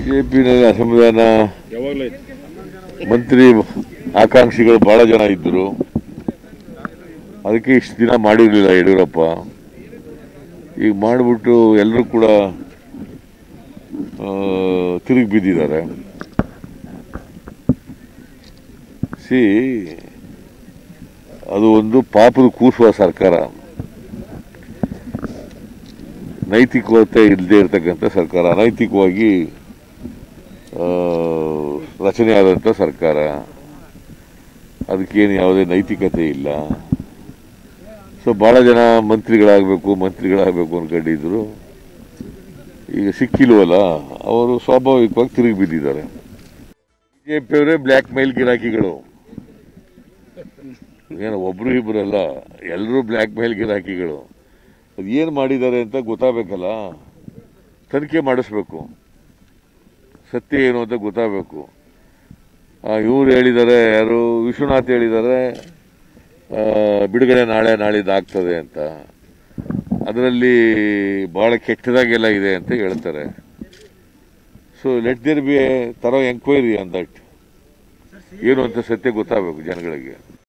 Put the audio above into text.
ಬಿಜೆಪಿನಲ್ಲಿ ಅಸಮಾಧಾನ ಯಾವಾಗಲೂ ಐತೆ ಮಂತ್ರಿ ಆಕಾಂಕ್ಷಿಗಳು ಬಹಳ ಜನ ಇದ್ದರು ಅದಕ್ಕೆ ಇಷ್ಟು ದಿನ ಮಾಡಿರಲಿಲ್ಲ ಯಡಿಯೂರಪ್ಪ ಈಗ ಮಾಡಿಬಿಟ್ಟು ಎಲ್ಲರೂ ಕೂಡ ತಿರುಗಿ ಬಿದ್ದಿದ್ದಾರೆ ಸಿ ಅದು ಒಂದು ಪಾಪದ ಕೂಸುವ ಸರ್ಕಾರ ನೈತಿಕತೆ ಇಲ್ಲದೆ ಇರತಕ್ಕಂಥ ಸರ್ಕಾರ ಅನೈತಿಕವಾಗಿ ಆ, ರಚನೆಯಾದಂಥ ಸರ್ಕಾರ ಅದಕ್ಕೇನು ಯಾವುದೇ ನೈತಿಕತೆ ಇಲ್ಲ ಸೊ ಭಾಳ ಜನ ಮಂತ್ರಿಗಳಾಗಬೇಕು ಮಂತ್ರಿಗಳಾಗಬೇಕು ಅನ್ಕೊಂಡಿದ್ರು ಈಗ ಸಿಕ್ಕಿಲ್ವಲ್ಲ ಅವರು ಸ್ವಾಭಾವಿಕವಾಗಿ ತಿರುಗಿ ಬಿದ್ದಿದ್ದಾರೆ ಬಿಜೆಪಿಯವರೇ ಬ್ಲ್ಯಾಕ್ ಮೇಲ್ ಗಿರಾಕಿಗಳು ಏನು ಒಬ್ರು ಇಬ್ಬರಲ್ಲ ಎಲ್ಲರೂ ಬ್ಲ್ಯಾಕ್ ಮೇಲ್ ಗಿರಾಕಿಗಳು ಅದು ಏನು ಮಾಡಿದ್ದಾರೆ ಅಂತ ಗೊತ್ತಾಗಬೇಕಲ್ಲ ತನಿಖೆ ಮಾಡಿಸ್ಬೇಕು ಸತ್ಯ ಏನು ಅಂತ ಗೊತ್ತಾಗಬೇಕು ಇವ್ರು ಹೇಳಿದ್ದಾರೆ ಯಾರು ವಿಶ್ವನಾಥ್ ಹೇಳಿದ್ದಾರೆ ಆ, ಬಿಡುಗಡೆ ನಾಳೆ ನಾಳಿದ್ದು ಆಗ್ತದೆ ಅಂತ ಅದರಲ್ಲಿ ಬಹಳ ಕೆಟ್ಟದಾಗೆಲ್ಲ ಇದೆ ಅಂತ ಹೇಳ್ತಾರೆ so let there be thorough enquiry on that ಏನು ಅಂತ ಸತ್ಯ ಗೊತ್ತಾಗಬೇಕು ಜನಗಳಿಗೆ